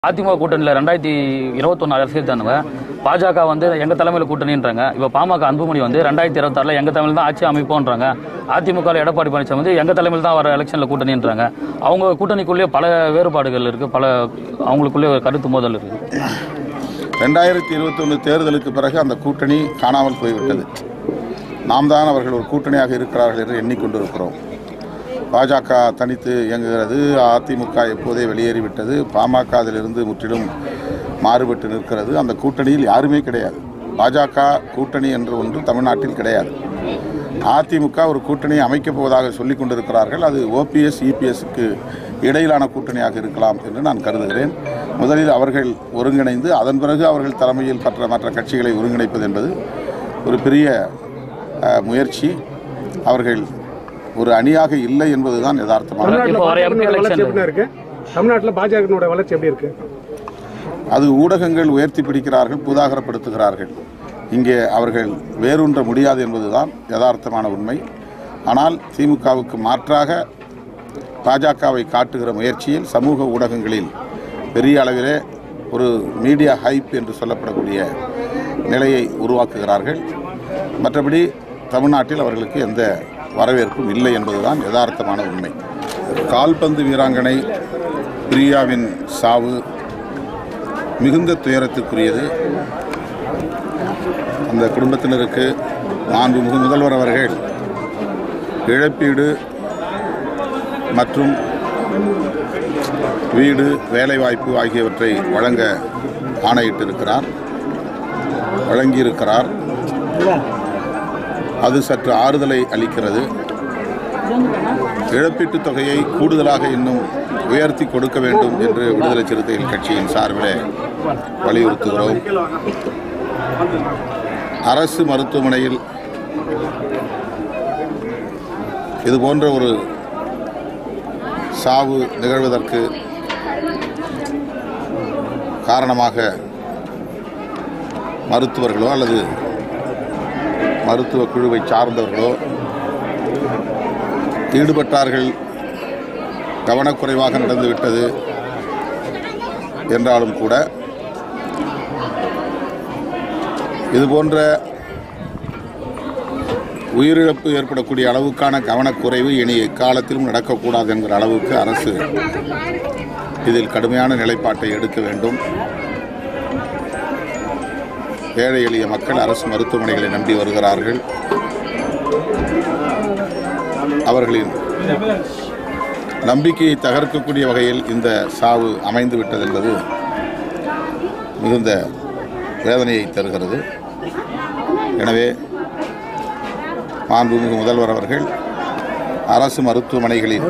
அதிமுக கூட்டணியில் ரெண்டாயிரத்தி இருபத்தொன்னு அரசியல் தானுங்க பாஜக வந்து எங்க தலைமையில் கூட்டணின்றாங்க இப்போ பாமக அன்புமணி வந்து ரெண்டாயிரத்தி இருபத்தாறுல எங்க தலைமையில் தான் ஆட்சி அமைப்போன்றாங்க அதிமுக ல எடப்பாடி பழனிசாமி வந்து எங்க தலைமையில் தான் வர எலெக்ஷன்ல கூட்டணின்றாங்க அவங்க கூட்டணிக்குள்ளேயே பல வேறுபாடுகள் இருக்கு பல அவங்களுக்குள்ளே ஒரு கருத்து மோதல் இருக்கு ரெண்டாயிரத்தி இருபத்தொன்று தேர்தலுக்கு பிறகு அந்த கூட்டணி காணாமல் போய்விட்டது நாம் தான் அவர்கள் ஒரு கூட்டணியாக இருக்கிறார்கள் என்று எண்ணிக்கொண்டிருக்கிறோம் பாஜக தனித்து இயங்குகிறது அதிமுக எப்போதே வெளியேறிவிட்டது பாமக அதிலிருந்து முற்றிலும் மாறுபட்டு நிற்கிறது அந்த கூட்டணியில் யாருமே கிடையாது பாஜக கூட்டணி என்று ஒன்று தமிழ்நாட்டில் கிடையாது அதிமுக ஒரு கூட்டணியை அமைக்கப் போவதாக சொல்லிக் கொண்டிருக்கிறார்கள் அது ஓபிஎஸ் இபிஎஸ்க்கு இடையிலான கூட்டணியாக இருக்கலாம் என்று நான் கருதுகிறேன் முதலில் அவர்கள் ஒருங்கிணைந்து அதன் பிறகு அவர்கள் தலைமையில் மற்ற மற்ற கட்சிகளை ஒருங்கிணைப்பது என்பது ஒரு பெரிய அஹ், முயற்சி அவர்கள் ஒரு அணியாக இல்லை என்பதுதான் யதார்த்தமான இப்போ வர MP தமிழ்நாட்டில் வளர்ச்சி election எப்படி இருக்கு தமிழ்நாட்டில் பாஜகவினோட வளர்ச்சி எப்படி இருக்கு அது ஊடகங்கள் உயர்த்தி பிடிக்கிறார்கள் புதாகரப்படுத்துகிறார்கள் இங்கே அவர்கள் வேரூன்ற முடியாது என்பதுதான் யதார்த்தமான உண்மை ஆனால் திமுகவுக்கு மாற்றாக பாஜகவை காட்டுகிற முயற்சியில் சமூக ஊடகங்களில் பெரிய அளவிலே ஒரு மீடியா ஹைப் என்று சொல்லப்படக்கூடிய நிலையை உருவாக்குகிறார்கள் மற்றபடி தமிழ்நாட்டில் அவர்களுக்கு எந்த வரவேற்பும் இல்லை என்பதுதான் யதார்த்தமான உண்மை கால்பந்து வீராங்கனை பிரியாவின் சாவு மிகுந்த துயரத்துக்குரியது அந்த குடும்பத்தினருக்கு மாண்புமிகு முதல்வர் அவர்கள் இழப்பீடு மற்றும் வீடு வேலைவாய்ப்பு ஆகியவற்றை வழங்க ஆணையிட்டிருக்கிறார் வழங்கியிருக்கிறார் அது சற்று ஆறுதலை அளிக்கிறது இழப்பீட்டுத் தொகையை கூடுதலாக இன்னும் உயர்த்தி கொடுக்க வேண்டும் என்று விடுதலை சிறுத்தைகள் கட்சியின் சார்பில் வலியுறுத்துகிறோம் அரசு மருத்துவமனையில் இது போன்ற ஒரு சாவு நிகழ்வதற்கு காரணமாக மருத்துவர்களோ அல்லது மருத்துவ குழுவை சார்ந்தவர்களோ ஈடுபட்டார்கள் கவனக்குறைவாக நடந்துவிட்டது என்றாலும் கூட இது போன்ற உயிரிழப்பு ஏற்படக்கூடிய அளவுக்கான கவனக்குறைவு இனி எக்காலத்திலும் நடக்கக்கூடாது என்கிற அளவுக்கு அரசு இதில் கடுமையான நிலைப்பாட்டை எடுக்க வேண்டும் ஏழை எளிய மக்கள் அரசு மருத்துவமனைகளை நம்பி வருகிறார்கள் அவர்களின் நம்பிக்கையை தகர்க்கக்கூடிய வகையில் இந்த சாவு அமைந்து விட்டது என்பது மிகுந்த வேதனையை தருகிறது எனவே மாண்புமிகு முதல்வர் அவர்கள் அரசு மருத்துவமனைகளில்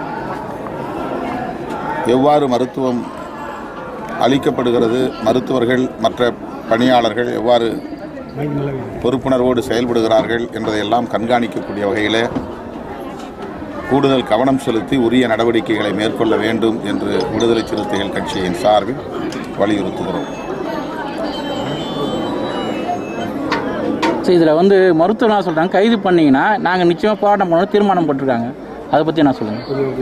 எவ்வாறு மருத்துவம் அளிக்கப்படுகிறது மருத்துவர்கள் மற்ற பணியாளர்கள் எவ்வாறு பொறுப்புணர்வோடு செயல்படுகிறார்கள் என்பதையெல்லாம் கண்காணிக்கக்கூடிய வகையில் கூடுதல் கவனம் செலுத்தி உரிய நடவடிக்கைகளை மேற்கொள்ள வேண்டும் என்று விடுதலை சிறுத்தைகள் கட்சியின் சார்பில் வலியுறுத்துகிறோம் ஸோ இதில் வந்து மருத்துவர் என்ன சொல்கிறாங்க கைது பண்ணீங்கன்னா நாங்கள் நிச்சயமாக போராட்டம் பண்ணணும் தீர்மானம் போட்டிருக்காங்க அதை பற்றி என்ன சொல்லுங்கள்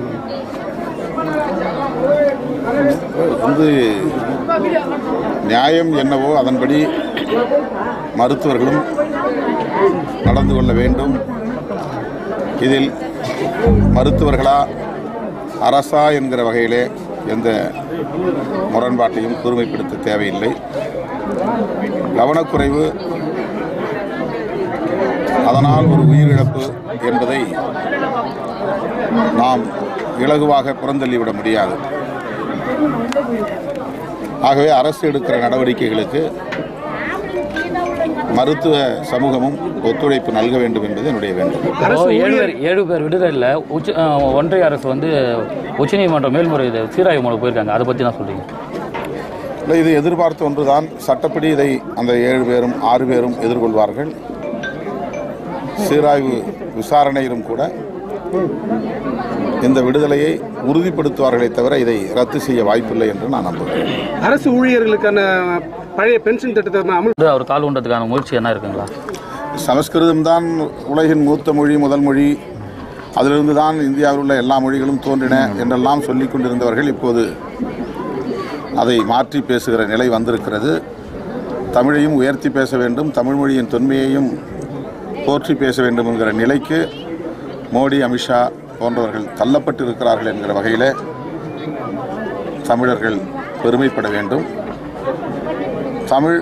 வந்து நியாயம் என்னவோ அதன்படி மருத்துவர்களும் நடந்து கொள்ள வேண்டும் இதில் மருத்துவர்களா அரசா என்கிற வகையிலே எந்த முரண்பாட்டையும் கூர்மைப்படுத்த தேவையில்லை கவனக்குறைவு அதனால் ஒரு உயிரிழப்பு என்பதை நாம் இலகுவாக புறந்தள்ளிவிட முடியாது ஆகவே அரசு எடுக்கிற நடவடிக்கைகளுக்கு மருத்துவ சமூகமும் ஒத்துழைப்பு நல்க வேண்டும் என்பது என்னுடைய வேண்டுகோள் இப்போ ஏழு பேர் ஏழு பேர் விடுதலையில் உச்ச அஹ், ஒன்றிய அரசு வந்து உச்சநீதிமன்றம் மேல்முறையீடு சீராய்வு மூலம் போயிருக்காங்க அதை பற்றி நான் சொல்றீங்க இல்லை இது எதிர்பார்த்த ஒன்றுதான் சட்டப்படி இதை அந்த ஏழு பேரும் ஆறு பேரும் எதிர்கொள்வார்கள் சீராய்வு விசாரணையிலும் கூட இந்த விடுதலையை உறுதிப்படுத்துவார்களே தவிர இதை ரத்து செய்ய வாய்ப்பில்லை என்று நான் நம்புகிறேன் அரசு ஊழியர்களுக்கான பழைய பென்ஷன் திட்டத்தை அமல் வந்து அவர் கால் ஊன்றதுக்கான முயற்சி என்ன இருக்குங்களா சமஸ்கிருதம் தான் உலகின் மூத்த மொழி முதல் மொழி அதிலிருந்து தான் இந்தியாவில் உள்ள எல்லா மொழிகளும் தோன்றின என்றெல்லாம் சொல்லிக் கொண்டிருந்தவர்கள் இப்போது அதை மாற்றி பேசுகிற நிலை வந்திருக்கிறது தமிழையும் உயர்த்தி பேச வேண்டும் தமிழ் மொழியின் தொன்மையையும் போற்றி பேச வேண்டும் என்கிற நிலைக்கு மோடி அமித்ஷா போன்றவர்கள் தள்ளப்பட்டிருக்கிறார்கள் என்கிற வகையில் தமிழர்கள் பெருமைப்பட வேண்டும் தமிழ்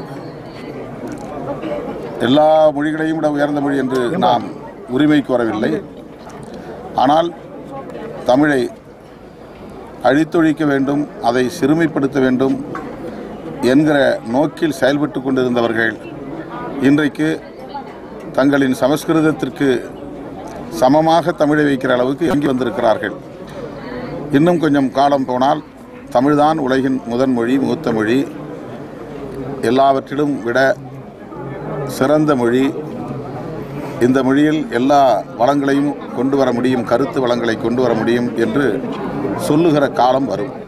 எல்லா மொழிகளையும் விட உயர்ந்த மொழி என்று நாம் உரிமை கோரவில்லை ஆனால் தமிழை அழித்தொழிக்க வேண்டும் அதை சிறுமைப்படுத்த வேண்டும் என்கிற நோக்கில் செயல்பட்டு கொண்டிருந்தவர்கள் இன்றைக்கு தங்களின் சமஸ்கிருதத்திற்கு சமமாக தமிழை வைக்கிற அளவுக்கு இறங்கி வந்திருக்கிறார்கள் இன்னும் கொஞ்சம் காலம் போனால் தமிழ்தான் உலகின் முதன் மொழி மூத்த மொழி எல்லாவற்றிலும் விட சிறந்த மொழி இந்த மொழியில் எல்லா வளங்களையும் கொண்டு வர முடியும் கருத்து வளங்களை கொண்டு வர முடியும் என்று சொல்லுகிற காலம் வரும்